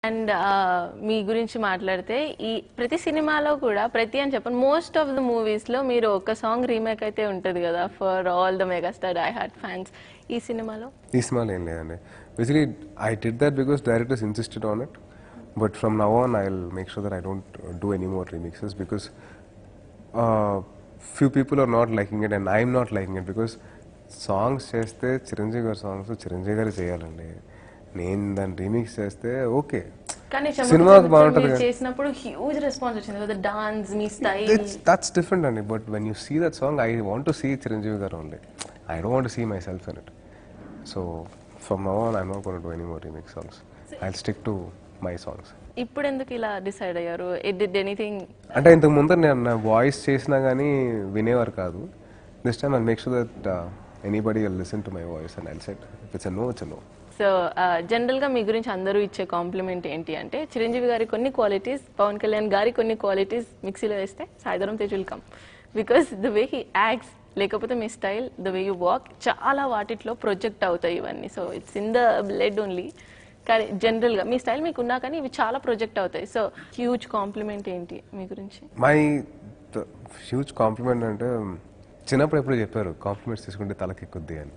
And మీ గురించి మాట్లాడితే ఈ ప్రతి సినిమాలో కూడా ప్రతి అని చెప్పండి మోస్ట్ ఆఫ్ ద మూవీస్ లో మీరు ఒక సాంగ్ రీమేక్ అయితే ఉంటది కదా for all the megastar I heart fans ఈ సినిమాలో ఈ సినిమాలో ఏం లేదండి basically I did that because directors insisted on it but from now on I will make sure that I don't do any more remixes because few people are not liking it and I'm not liking it because songs చేస్తే చిరంజీవి గారి songs Chiranjeevi గారు చేయాలండి నేను దాన్ని remix చేస్తే okay కానీ సినిమాకి బాగుంటది మీరు కదా. చేసినప్పుడు హ్యూజ్ రెస్పాన్స్ వచ్చింది కదా డాన్స్ మీ style It's, that's different, Andy. But when you see that song, I want to see Chiranjeevi Garu only. I don't want to see myself in it. So from now on, I'm not going to do any more remix songs. I'll stick to my songs. ఇప్పుడు ఎందుకు ఇలా decide అయ్యారు it did anything అంటే ఇంతకు ముందు నేను నా voice చేసినా కానీ వినేవారు కాదు this time I make sure that anybody will listen to my voice and I'll set it's a no it's a no so general గా మీ గురించి అందరూ ఇచ్చే కాంప్లిమెంట్ ఏంటి అంటే చిరంజీవి గారి కొన్ని క్వాలిటీస్ పవన్ కళ్యాణ్ గారి కొన్ని క్వాలిటీస్ మిక్సీలో వేస్తే Saidharam Tej will come because the way he acts లేకపోతే మీ style the way you walk చాలా వాటిట్లో ప్రొజెక్ట్ అవుతాయి ఇవన్నీ so it's in the blood only కానీ జనరల్ గా మీ స్టైల్ మీకు ఉన్నా కానీ ఇవి చాలా ప్రొజెక్ట్ అవుతాయి సో హ్యూజ్ కాంప్లిమెంట్ ఏంటి మీ గురించి మై హ్యూజ్ కాంప్లిమెంట్ అంటే చిన్నప్పుడు ఎప్పుడు చెప్పారు కాంప్లిమెంట్స్ తీసుకుంటే తలకెక్కుద్ది అని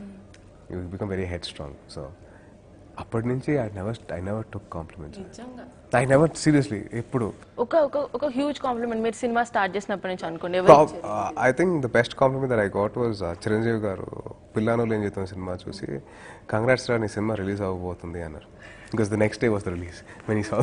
you become very headstrong so అప్పటి నుంచి I never I never took compliments I never seriously ఎప్పుడు ఒక ఒక ఒక హ్యూజ్ కాంప్లిమెంట్ మీరు సినిమా స్టార్ట్ చేసినప్పటి నుంచి అనుకోండి ఎవరు ఇచ్చారు? I think the best compliment that I got was Chiranjeevi garu పిల్లానోలు ఏం చేద్దాం సినిమా చూసి కంగ్రాట్స్ రా నీ సినిమా రిలీజ్ అవ్వబోతుంది అన్నారు because the next day was the release many saw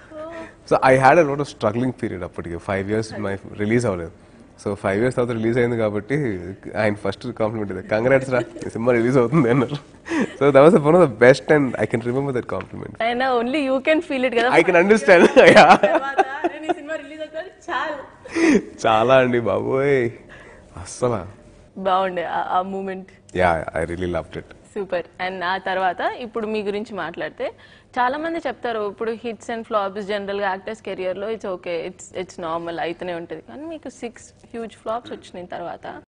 so I had a lot of struggling period అప్పటికి ఫైవ్ ఇయర్స్ మై రిలీజ్ అవ్వలేదు సో ఫైవ్ ఇయర్స్ తర్వాత రిలీజ్ అయింది కాబట్టి ఆయన ఫస్ట్ కాంప్లిమెంట్ ఇది కంగ్రాట్స్ రా నీ సినిమా రిలీజ్ అవుతుంది అన్నారు so that was one of the best and I can remember that compliment అయినా only you can feel it కదా ఐ కెన్ అండర్స్టాండ్ తర్వాత నేను ఈ సినిమా రిలీజ్ అవుతాను చాలు చాలా అండి బాబోయ్ అస్సలా బాగుండే ఆ- ఆ moment yeah I really loved it super and ఆ తర్వాత ఇప్పుడు మీ గురించి మాట్లాడితే చాలా మంది చెప్తారు ఇప్పుడు హిట్స్ అండ్ ఫ్లాప్స్ జనరల్ గా యాక్టర్స్ కెరియర్ లో it's okay it's it's normal అయితేనే ఉంటుంది కానీ మీకు సిక్స్ హ్యూజ్ ఫ్లాప్స్ వచ్చినాయి తర్వాత